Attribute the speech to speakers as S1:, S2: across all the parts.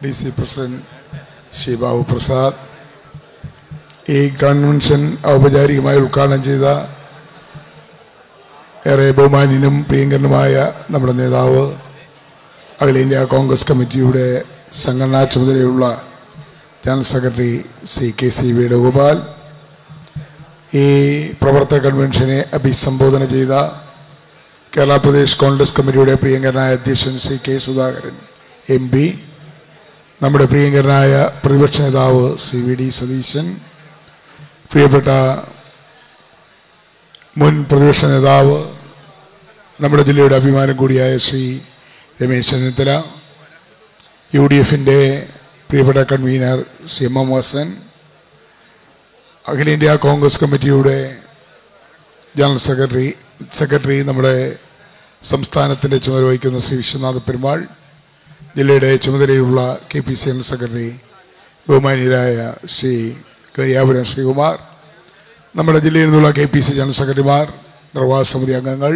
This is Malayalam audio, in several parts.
S1: D C president Shri Babu Prasad ഈ കൺവെൻഷൻ ഔപചാരികമായി ഉദ്ഘാടനം ചെയ്ത ഏറെ ബഹുമാന്യനും പ്രിയങ്കരനുമായ നമ്മുടെ നേതാവ് അഖിലേന്ത്യാ കോൺഗ്രസ് കമ്മിറ്റിയുടെ സംഘടനാ ചുമതലയുള്ള general secretary Shri K C Venugopal ഈ പ്രവർത്തക കൺവെൻഷനെ അഭിസംബോധന ചെയ്ത കേരള പ്രദേശ് കോൺഗ്രസ് കമ്മിറ്റിയുടെ പ്രിയങ്കരനായ അധ്യക്ഷൻ Shri K Sudhakaran M P നമ്മുടെ പ്രിയങ്കരനായ പ്രതിപക്ഷ നേതാവ് ശ്രീ വി ഡി സതീശൻ പ്രിയപ്പെട്ട മുൻ പ്രതിപക്ഷ നേതാവ് നമ്മുടെ ജില്ലയുടെ അഭിമാനം കൂടിയായ ശ്രീ രമേശ് ചെന്നിത്തല യു ഡി എഫിൻ്റെ പ്രിയപ്പെട്ട convener Shri M M Hassan അഖിലേന്ത്യാ കോൺഗ്രസ് കമ്മിറ്റിയുടെ ജനറൽ സെക്രട്ടറി സെക്രട്ടറി നമ്മുടെ സംസ്ഥാനത്തിൻ്റെ ചുമതല വഹിക്കുന്ന ശ്രീ വിശ്വനാഥ് പെരുമാൾ ജില്ലയുടെ ചുമതലയുള്ള K P C general secretary ബഹുമാനീയരായ ശ്രീ കരിയാപുരം ശ്രീകുമാർ നമ്മുടെ ജില്ലയിൽ നിന്നുള്ള കെ പി സി ജനറൽ സെക്രട്ടറിമാർ നിർവാഹക സമിതി അംഗങ്ങൾ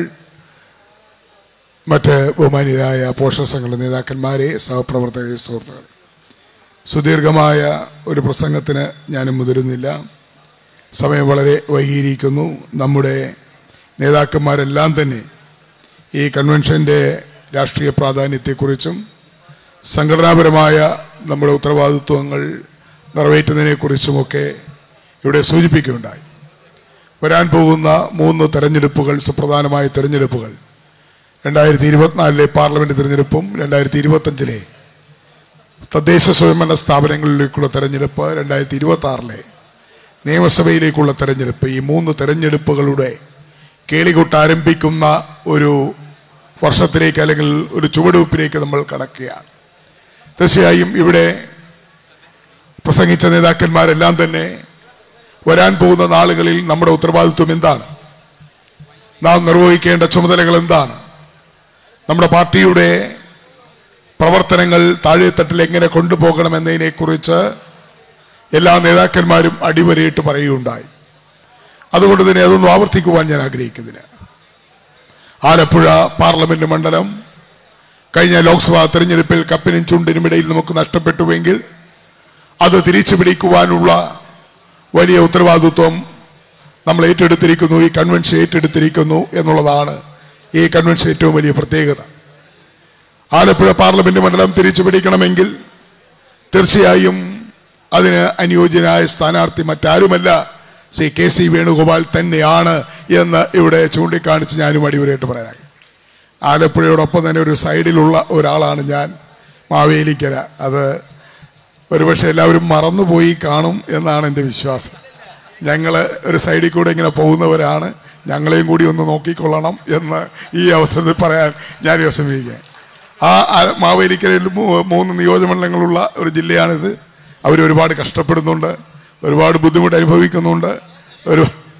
S1: മറ്റ് ബഹുമാനീയരായ പോഷക സംഘടന നേതാക്കന്മാരെ സഹപ്രവർത്തകരെ സുഹൃത്തുക്കൾ സുദീർഘമായ ഒരു പ്രസംഗത്തിന് ഞാനും മുതിരുന്നില്ല സമയം വളരെ വൈകിയിരിക്കുന്നു നമ്മുടെ നേതാക്കന്മാരെല്ലാം തന്നെ ഈ കൺവെൻഷൻ്റെ രാഷ്ട്രീയ പ്രാധാന്യത്തെക്കുറിച്ചും സംഘടനാപരമായ നമ്മുടെ ഉത്തരവാദിത്വങ്ങൾ നിറവേറ്റുന്നതിനെക്കുറിച്ചുമൊക്കെ ഇവിടെ സൂചിപ്പിക്കുകയുണ്ടായി വരാൻ പോകുന്ന മൂന്ന് തെരഞ്ഞെടുപ്പുകൾ സുപ്രധാനമായ തെരഞ്ഞെടുപ്പുകൾ രണ്ടായിരത്തി ഇരുപത്തിനാലിലെ പാർലമെന്റ് തിരഞ്ഞെടുപ്പും രണ്ടായിരത്തി ഇരുപത്തഞ്ചിലെ തദ്ദേശ സ്വയംഭരണ സ്ഥാപനങ്ങളിലേക്കുള്ള തെരഞ്ഞെടുപ്പ് രണ്ടായിരത്തി ഇരുപത്തി ആറിലെ നിയമസഭയിലേക്കുള്ള തെരഞ്ഞെടുപ്പ് ഈ മൂന്ന് തെരഞ്ഞെടുപ്പുകളുടെ കേളികൊട്ട് ആരംഭിക്കുന്ന ഒരു വർഷത്തിലേക്ക് അല്ലെങ്കിൽ ഒരു ചുവടുവെപ്പിലേക്ക് നമ്മൾ കടക്കുകയാണ് തീർച്ചയായും ഇവിടെ പ്രസംഗിച്ച നേതാക്കന്മാരെല്ലാം തന്നെ വരാൻ പോകുന്ന നാളുകളിൽ നമ്മുടെ ഉത്തരവാദിത്വം എന്താണ് നാം നിർവഹിക്കേണ്ട ചുമതലകൾ എന്താണ് നമ്മുടെ പാർട്ടിയുടെ പ്രവർത്തനങ്ങൾ താഴെത്തട്ടിൽ എങ്ങനെ കൊണ്ടുപോകണമെന്നതിനെക്കുറിച്ച് എല്ലാ നേതാക്കന്മാരും അടിവരയിട്ട് പറയുകയുണ്ടായി അതുകൊണ്ട് തന്നെ അതൊന്നും ആവർത്തിക്കുവാൻ ഞാൻ ആഗ്രഹിക്കുന്നില്ല ആലപ്പുഴ പാർലമെന്റ് മണ്ഡലം കഴിഞ്ഞ ലോക്സഭാ തെരഞ്ഞെടുപ്പിൽ കപ്പിനും ചുണ്ടിനും ഇടയിൽ നമുക്ക് നഷ്ടപ്പെട്ടുവെങ്കിൽ അത് തിരിച്ചു പിടിക്കുവാനുള്ള വലിയ ഉത്തരവാദിത്വം നമ്മൾ ഏറ്റെടുത്തിരിക്കുന്നു ഈ കൺവെൻഷൻ ഏറ്റെടുത്തിരിക്കുന്നു എന്നുള്ളതാണ് ഈ കൺവെൻഷൻ ഏറ്റവും വലിയ പ്രത്യേകത ആലപ്പുഴ പാർലമെന്റ് മണ്ഡലം തിരിച്ചു പിടിക്കണമെങ്കിൽ തീർച്ചയായും അതിന് അനുയോജ്യനായ സ്ഥാനാർത്ഥി മറ്റാരുമല്ല ശ്രീ കെ സി വേണുഗോപാൽ തന്നെയാണ് എന്ന് ഇവിടെ ചൂണ്ടിക്കാണിച്ച് ഞാനും അടിവരായിട്ട് പറയാനായി ആലപ്പുഴയോടൊപ്പം തന്നെ ഒരു സൈഡിലുള്ള ഒരാളാണ് ഞാൻ മാവേലിക്കര അത് ഒരുപക്ഷെ എല്ലാവരും മറന്നുപോയി കാണും എന്നാണ് എൻ്റെ വിശ്വാസം ഞങ്ങൾ ഒരു സൈഡിൽ കൂടെ ഇങ്ങനെ പോകുന്നവരാണ് ഞങ്ങളെയും കൂടി ഒന്ന് നോക്കിക്കൊള്ളണം എന്ന് ഈ അവസരത്തിൽ പറയാൻ ഞാൻ വിഷമിക്കുക ആ ആ- മാവേലിക്കരയിൽ മൂ- മൂന്ന് നിയോജകമണ്ഡലങ്ങളുള്ള ഒരു ജില്ലയാണിത് അവർ ഒരുപാട് കഷ്ടപ്പെടുന്നുണ്ട് ഒരുപാട് ബുദ്ധിമുട്ട് അനുഭവിക്കുന്നുണ്ട് ഒരു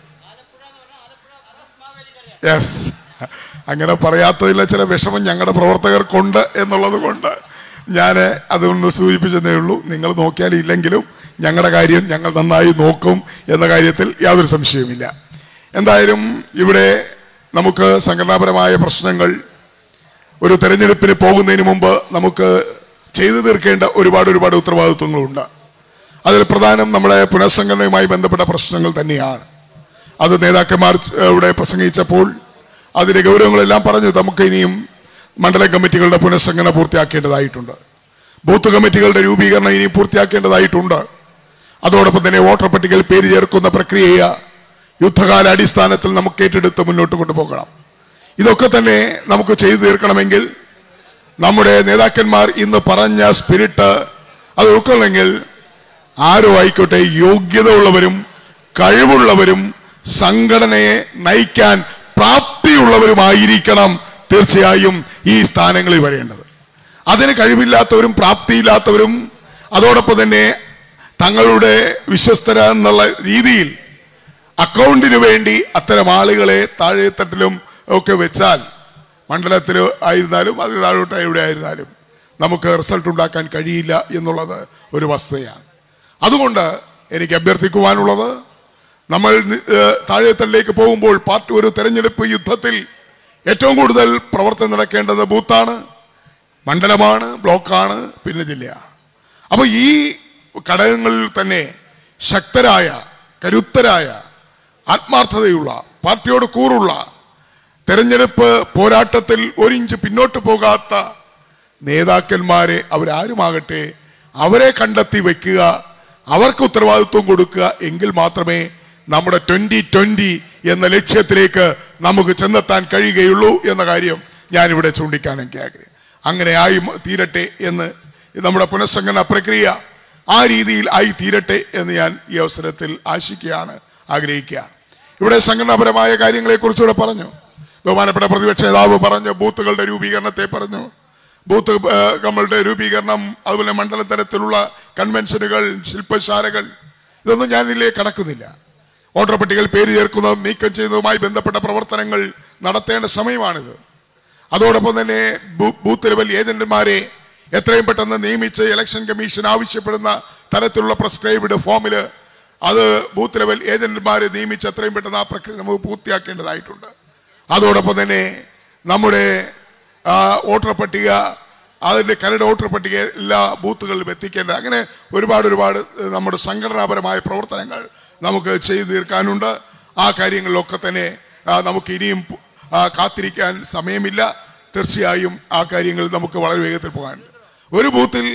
S1: യെസ് അങ്ങനെ പറയാത്തതിലെ ചില വിഷമം ഞങ്ങളുടെ പ്രവർത്തകർക്കുണ്ട് എന്നുള്ളത് കൊണ്ട് ഞാൻ അതൊന്ന് സൂചിപ്പിച്ചതേ ഉള്ളൂ നിങ്ങൾ നോക്കിയാൽ ഇല്ലെങ്കിലും ഞങ്ങളുടെ കാര്യം ഞങ്ങൾ നന്നായി നോക്കും എന്ന കാര്യത്തിൽ യാതൊരു സംശയവുമില്ല എന്തായാലും ഇവിടെ നമുക്ക് സംഘടനാപരമായ പ്രശ്നങ്ങൾ ഒരു തെരഞ്ഞെടുപ്പിന് പോകുന്നതിന് മുമ്പ് നമുക്ക് ചെയ്തു തീർക്കേണ്ട ഒരുപാട് ഒരുപാട് ഉത്തരവാദിത്വങ്ങളുണ്ട് അതിൽ പ്രധാനം നമ്മുടെ പുനഃസംഘടനയുമായി ബന്ധപ്പെട്ട പ്രശ്നങ്ങൾ തന്നെയാണ് അത് നേതാക്കന്മാർ ഏഹ്, ഇവിടെ പ്രസംഗിച്ചപ്പോൾ അതിന്റെ ഗൗരവങ്ങളെല്ലാം പറഞ്ഞു നമുക്ക് ഇനിയും മണ്ഡലം കമ്മിറ്റികളുടെ പുനഃസംഘടന പൂർത്തിയാക്കേണ്ടതായിട്ടുണ്ട് ബൂത്ത് കമ്മിറ്റികളുടെ രൂപീകരണം ഇനിയും പൂർത്തിയാക്കേണ്ടതായിട്ടുണ്ട് അതോടൊപ്പം തന്നെ വോട്ടർ പട്ടികയിൽ പേര് ചേർക്കുന്ന പ്രക്രിയയെ യുദ്ധകാല അടിസ്ഥാനത്തിൽ നമുക്ക് ഏറ്റെടുത്ത് മുന്നോട്ട് കൊണ്ടുപോകണം ഇതൊക്കെ തന്നെ നമുക്ക് ചെയ്തു തീർക്കണമെങ്കിൽ നമ്മുടെ നേതാക്കന്മാർ ഇന്ന് പറഞ്ഞ സ്പിരിറ്റ് അത് ഉൾക്കൊള്ളെങ്കിൽ ആരോ ആയിക്കോട്ടെ യോഗ്യത ഉള്ളവരും കഴിവുള്ളവരും സംഘടനയെ നയിക്കാൻ പ്രാപ്തിയുള്ളവരുമായിരിക്കണം തീർച്ചയായും ഈ സ്ഥാനങ്ങളിൽ വരേണ്ടത് അതിന് കഴിവില്ലാത്തവരും പ്രാപ്തിയില്ലാത്തവരും അതോടൊപ്പം തന്നെ തങ്ങളുടെ വിശ്വസ്തര എന്നുള്ള രീതിയിൽ അക്കൗണ്ടിന് വേണ്ടി അത്തരം ആളുകളെ താഴെത്തട്ടിലും ഒക്കെ വെച്ചാൽ മണ്ഡലത്തിൽ ആയിരുന്നാലും അത് താഴോട്ട് എവിടെ ആയിരുന്നാലും നമുക്ക് റിസൾട്ട് ഉണ്ടാക്കാൻ കഴിയില്ല എന്നുള്ളത് ഒരു വസ്തുതയാണ് അതുകൊണ്ട് എനിക്ക് അഭ്യർത്ഥിക്കുവാനുള്ളത് നമ്മൾ നി- ഏഹ് താഴെത്തട്ടിലേക്ക് പോകുമ്പോൾ പാർട്ടി ഒരു തെരഞ്ഞെടുപ്പ് യുദ്ധത്തിൽ ഏറ്റവും കൂടുതൽ പ്രവർത്തനം നടക്കേണ്ടത് ബൂത്താണ് മണ്ഡലമാണ് ബ്ലോക്കാണ് പിന്നെ ജില്ലയാണ് അപ്പൊ ഈ ഘടകങ്ങളിൽ തന്നെ ശക്തരായ കരുത്തരായ ആത്മാർത്ഥതയുള്ള പാർട്ടിയോട് കൂറുള്ള തെരഞ്ഞെടുപ്പ് പോരാട്ടത്തിൽ ഒരിഞ്ച് പിന്നോട്ട് പോകാത്ത നേതാക്കന്മാരെ അവരാരുമാകട്ടെ അവരെ കണ്ടെത്തി വെക്കുക അവർക്ക് ഉത്തരവാദിത്വം കൊടുക്കുക എങ്കിൽ മാത്രമേ നമ്മുടെ ട്വന്റി ട്വന്റി എന്ന ലക്ഷ്യത്തിലേക്ക് നമുക്ക് ചെന്നെത്താൻ കഴിയുകയുള്ളൂ എന്ന കാര്യം ഞാനിവിടെ ചൂണ്ടിക്കാൻ എനിക്ക് ആഗ്രഹം അങ്ങനെ ആയി മ- തീരട്ടെ എന്ന് നമ്മുടെ പുനഃസംഘടന പ്രക്രിയ ആ രീതിയിൽ ആയി തീരട്ടെ എന്ന് ഞാൻ ഈ അവസരത്തിൽ ആശിക്കുകയാണ് ആഗ്രഹിക്കുകയാണ് ഇവിടെ സംഘടനാപരമായ കാര്യങ്ങളെക്കുറിച്ചുകൂടെ പറഞ്ഞു ബഹുമാനപ്പെട്ട പ്രതിപക്ഷ നേതാവ് പറഞ്ഞു ബൂത്തുകളുടെ രൂപീകരണത്തെ പറഞ്ഞു ബൂത്ത് ഏഹ്, നമ്മളുടെ രൂപീകരണം അതുപോലെ മണ്ഡല തലത്തിലുള്ള കൺവെൻഷനുകൾ ശില്പശാലകൾ ഇതൊന്നും ഞാൻ ഇതിലേക്ക് കടക്കുന്നില്ല വോട്ടർ പട്ടികയിൽ പേര് ചേർക്കുന്നതും നീക്കം ചെയ്യുന്നതുമായി ബന്ധപ്പെട്ട പ്രവർത്തനങ്ങൾ നടത്തേണ്ട സമയമാണിത് അതോടൊപ്പം തന്നെ ബൂ- ബൂത്ത് ലെവൽ ഏജന്റുമാരെ എത്രയും പെട്ടെന്ന് നിയമിച്ച് ഇലക്ഷൻ കമ്മീഷൻ ആവശ്യപ്പെടുന്ന തരത്തിലുള്ള പ്രിസ്ക്രൈബ്ഡ് ഫോമില് അത് ബൂത്ത് ലെവൽ ഏജന്റുമാരെ നിയമിച്ച് എത്രയും പെട്ടെന്ന് ആ പ്രക്രിയ നമുക്ക് പൂർത്തിയാക്കേണ്ടതായിട്ടുണ്ട് അതോടൊപ്പം തന്നെ നമ്മുടെ ആ, വോട്ടർ പട്ടിക അതിൻ്റെ കരട് വോട്ടർ പട്ടിക എല്ലാ ബൂത്തുകളിലും എത്തിക്കേണ്ടത് അങ്ങനെ ഒരുപാട് ഒരുപാട് ഏഹ്, നമ്മുടെ സംഘടനാപരമായ പ്രവർത്തനങ്ങൾ നമുക്ക് ചെയ്തു തീർക്കാനുണ്ട് ആ കാര്യങ്ങളിലൊക്കെ തന്നെ ആ, നമുക്ക് ഇനിയും ആ, കാത്തിരിക്കാൻ സമയമില്ല തീർച്ചയായും ആ കാര്യങ്ങൾ നമുക്ക് വളരെ വേഗത്തിൽ പോകാനുണ്ട് ഒരു ബൂത്തിൽ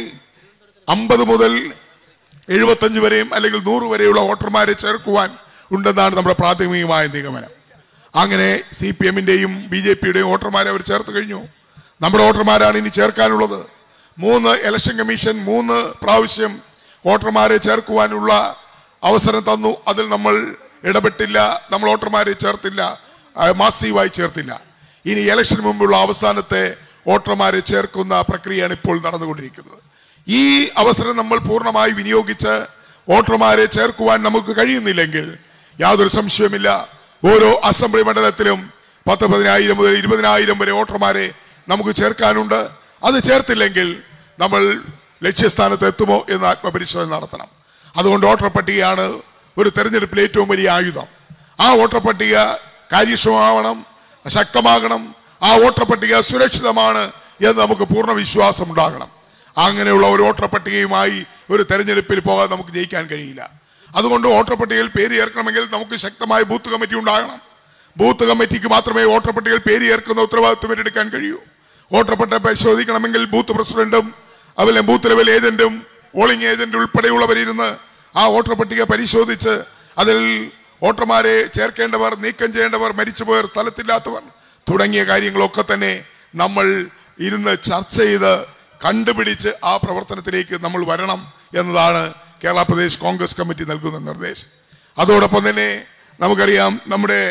S1: അമ്പത് മുതൽ എഴുപത്തഞ്ച് വരെയും അല്ലെങ്കിൽ നൂറ് വരെയുള്ള വോട്ടർമാരെ ചേർക്കുവാൻ ഉണ്ടെന്നാണ് നമ്മുടെ പ്രാഥമികമായ നിഗമനം അങ്ങനെ സി പി എമ്മിൻ്റെയും ബി ജെ പിയുടെയും വോട്ടർമാരെ അവർ ചേർത്ത് കഴിഞ്ഞു നമ്മുടെ വോട്ടർമാരാണ് ഇനി ചേർക്കാനുള്ളത് മൂന്ന് ഇലക്ഷൻ കമ്മീഷൻ മൂന്ന് പ്രാവശ്യം വോട്ടർമാരെ ചേർക്കുവാനുള്ള അവസരം തന്നു അതിൽ നമ്മൾ ഇടപെട്ടില്ല നമ്മൾ വോട്ടർമാരെ ചേർത്തില്ല ആ, മാസീവായി ചേർത്തില്ല ഇനി ഇലക്ഷന് മുമ്പുള്ള അവസാനത്തെ വോട്ടർമാരെ ചേർക്കുന്ന പ്രക്രിയയാണ് ഇപ്പോൾ നടന്നുകൊണ്ടിരിക്കുന്നത് ഈ അവസരം നമ്മൾ പൂർണ്ണമായി വിനിയോഗിച്ച് വോട്ടർമാരെ ചേർക്കുവാൻ നമുക്ക് കഴിയുന്നില്ലെങ്കിൽ യാതൊരു സംശയവുമില്ല ഓരോ അസംബ്ലി മണ്ഡലത്തിലും പത്ത് പതിനായിരം മുതൽ ഇരുപതിനായിരം വരെ വോട്ടർമാരെ നമുക്ക് ചേർക്കാനുണ്ട് അത് ചേർത്തില്ലെങ്കിൽ നമ്മൾ ലക്ഷ്യസ്ഥാനത്ത് എത്തുമോ എന്ന് ആത്മപരിശോധന നടത്തണം അതുകൊണ്ട് വോട്ടർ പട്ടികയാണ് ഒരു തെരഞ്ഞെടുപ്പിലെ ഏറ്റവും വലിയ ആയുധം ആ വോട്ടർ പട്ടിക കാര്യക്ഷമമാവണം ശക്തമാകണം ആ വോട്ടർ പട്ടിക സുരക്ഷിതമാണ് എന്ന് നമുക്ക് പൂർണ്ണ വിശ്വാസം ഉണ്ടാകണം അങ്ങനെയുള്ള ഒരു വോട്ടർ പട്ടികയുമായി ഒരു തെരഞ്ഞെടുപ്പിൽ പോകാൻ നമുക്ക് ജയിക്കാൻ കഴിയില്ല അതുകൊണ്ട് വോട്ടർ പട്ടികയിൽ പേര് ചേർക്കണമെങ്കിൽ നമുക്ക് ശക്തമായ ബൂത്ത് കമ്മിറ്റി ഉണ്ടാകണം ബൂത്ത് കമ്മിറ്റിക്ക് മാത്രമേ വോട്ടർ പട്ടികയിൽ പേര് ചേർക്കുന്ന ഉത്തരവാദിത്വം ഏറ്റെടുക്കാൻ കഴിയൂ വോട്ടർ പട്ടിക പരിശോധിക്കണമെങ്കിൽ ബൂത്ത് പ്രസിഡന്റും അതുപോലെ ബൂത്ത് ലെവൽ ഏജന്റും പോളിംഗ് ഏജന്റ് ഉൾപ്പെടെയുള്ളവരിരുന്ന് ആ വോട്ടർ പട്ടിക പരിശോധിച്ച് അതിൽ വോട്ടർമാരെ ചേർക്കേണ്ടവർ നീക്കം ചെയ്യേണ്ടവർ മരിച്ചുപോയവർ സ്ഥലത്തില്ലാത്തവർ തുടങ്ങിയ കാര്യങ്ങളൊക്കെ തന്നെ നമ്മൾ ഇരുന്ന് ചർച്ച ചെയ്ത് കണ്ടുപിടിച്ച് ആ പ്രവർത്തനത്തിലേക്ക് നമ്മൾ വരണം എന്നതാണ് കേരള പ്രദേശ് കോൺഗ്രസ് കമ്മിറ്റി നൽകുന്ന നിർദ്ദേശം അതോടൊപ്പം തന്നെ നമുക്കറിയാം നമ്മുടെ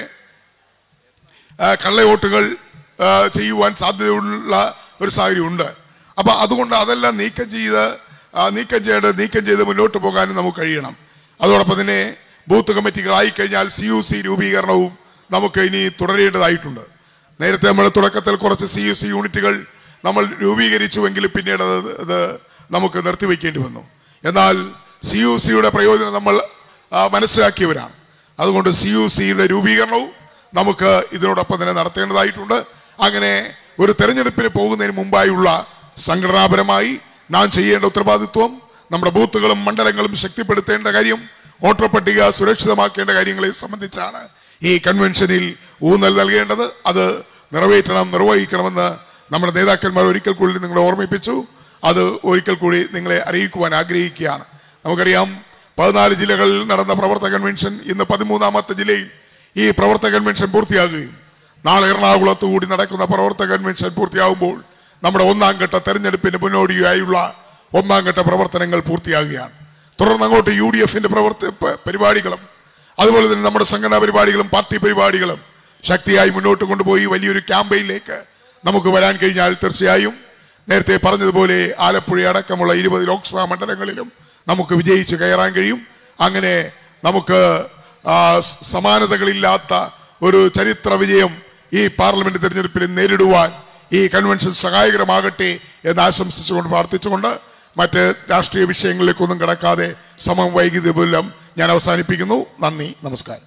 S1: ആ, കള്ളവോട്ടുകൾ ആ, ചെയ്യുവാൻ സാധ്യതയുള്ള ഒരു സാഹചര്യം ഉണ്ട് അപ്പൊ അതുകൊണ്ട് അതെല്ലാം നീക്കം ചെയ്ത് ആ, നീക്കം ചെയ്യേണ്ടത് നീക്കം ചെയ്ത് മുന്നോട്ട് പോകാനും നമുക്ക് കഴിയണം അതോടൊപ്പം തന്നെ ബൂത്ത് കമ്മിറ്റികളായി കഴിഞ്ഞാൽ സി യു സി രൂപീകരണവും നമുക്ക് ഇനി തുടരേണ്ടതായിട്ടുണ്ട് നേരത്തെ നമ്മൾ തുടക്കത്തിൽ കുറച്ച് സി യു സി യൂണിറ്റുകൾ നമ്മൾ രൂപീകരിച്ചുവെങ്കിലും പിന്നീട് അത് അത് നമുക്ക് നിർത്തിവെക്കേണ്ടി വന്നു എന്നാൽ സി യു സിയുടെ പ്രയോജനം നമ്മൾ ആ, മനസ്സിലാക്കിയവരാണ് അതുകൊണ്ട് സി യു സിയുടെ രൂപീകരണവും നമുക്ക് ഇതിനോടൊപ്പം തന്നെ നടത്തേണ്ടതായിട്ടുണ്ട് അങ്ങനെ ഒരു തെരഞ്ഞെടുപ്പിന് പോകുന്നതിന് മുമ്പായുള്ള സംഘടനാപരമായി നാം ചെയ്യേണ്ട ഉത്തരവാദിത്വം നമ്മുടെ ബൂത്തുകളും മണ്ഡലങ്ങളും ശക്തിപ്പെടുത്തേണ്ട കാര്യം വോട്ടർ പട്ടിക സുരക്ഷിതമാക്കേണ്ട കാര്യങ്ങളെ സംബന്ധിച്ചാണ് ഈ കൺവെൻഷനിൽ ഊന്നൽ നൽകേണ്ടത് അത് നിറവേറ്റണം നിർവഹിക്കണമെന്ന് നമ്മുടെ നേതാക്കന്മാർ ഒരിക്കൽ കൂടി നിങ്ങളെ ഓർമ്മിപ്പിച്ചു അത് ഒരിക്കൽ കൂടി നിങ്ങളെ അറിയിക്കുവാൻ ആഗ്രഹിക്കുകയാണ് നമുക്കറിയാം പതിനാല് ജില്ലകളിൽ നടന്ന പ്രവർത്തക കൺവെൻഷൻ ഇന്ന് പതിമൂന്നാമത്തെ ജില്ലയിൽ ഈ പ്രവർത്തക കൺവെൻഷൻ പൂർത്തിയാകുകയും നാളെ എറണാകുളത്ത് കൂടി നടക്കുന്ന പ്രവർത്തക കൺവെൻഷൻ പൂർത്തിയാകുമ്പോൾ നമ്മുടെ ഒന്നാം ഘട്ട തെരഞ്ഞെടുപ്പിന് മുന്നോടിയായുള്ള ഒന്നാം ഘട്ട പ്രവർത്തനങ്ങൾ പൂർത്തിയാകുകയാണ് തുടർന്ന് അങ്ങോട്ട് യു ഡി എഫിന്റെ പ്രവർത്തി പ- പരിപാടികളും അതുപോലെ തന്നെ നമ്മുടെ സംഘടനാ പരിപാടികളും പാർട്ടി പരിപാടികളും ശക്തിയായി മുന്നോട്ട് കൊണ്ടുപോയി വലിയൊരു ക്യാമ്പയിനിലേക്ക് നമുക്ക് വരാൻ കഴിഞ്ഞാൽ തീർച്ചയായും നേരത്തെ പറഞ്ഞതുപോലെ ആലപ്പുഴ അടക്കമുള്ള ഇരുപത് ലോക്സഭാ മണ്ഡലങ്ങളിലും നമുക്ക് വിജയിച്ച് കയറാൻ കഴിയും അങ്ങനെ നമുക്ക് ആ, സ് സമാനതകളില്ലാത്ത ഒരു ചരിത്ര വിജയം ഈ പാർലമെന്റ് തെരഞ്ഞെടുപ്പിൽ നേരിടുവാൻ ഈ കൺവെൻഷൻ സഹായകരമാകട്ടെ എന്ന് ആശംസിച്ചുകൊണ്ട് പ്രാർത്ഥിച്ചുകൊണ്ട് മറ്റ് രാഷ്ട്രീയ വിഷയങ്ങളിലേക്കൊന്നും കിടക്കാതെ സമം വൈകിയത് മൂലം ഞാൻ അവസാനിപ്പിക്കുന്നു നന്ദി നമസ്കാരം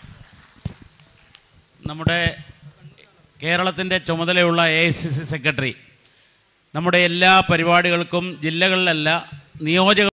S2: നമ്മുടെ കേരളത്തിൻ്റെ ചുമതലയുള്ള A I C C secretary നമ്മുടെ എല്ലാ പരിപാടികൾക്കും ജില്ലകളിലല്ല നിയോജക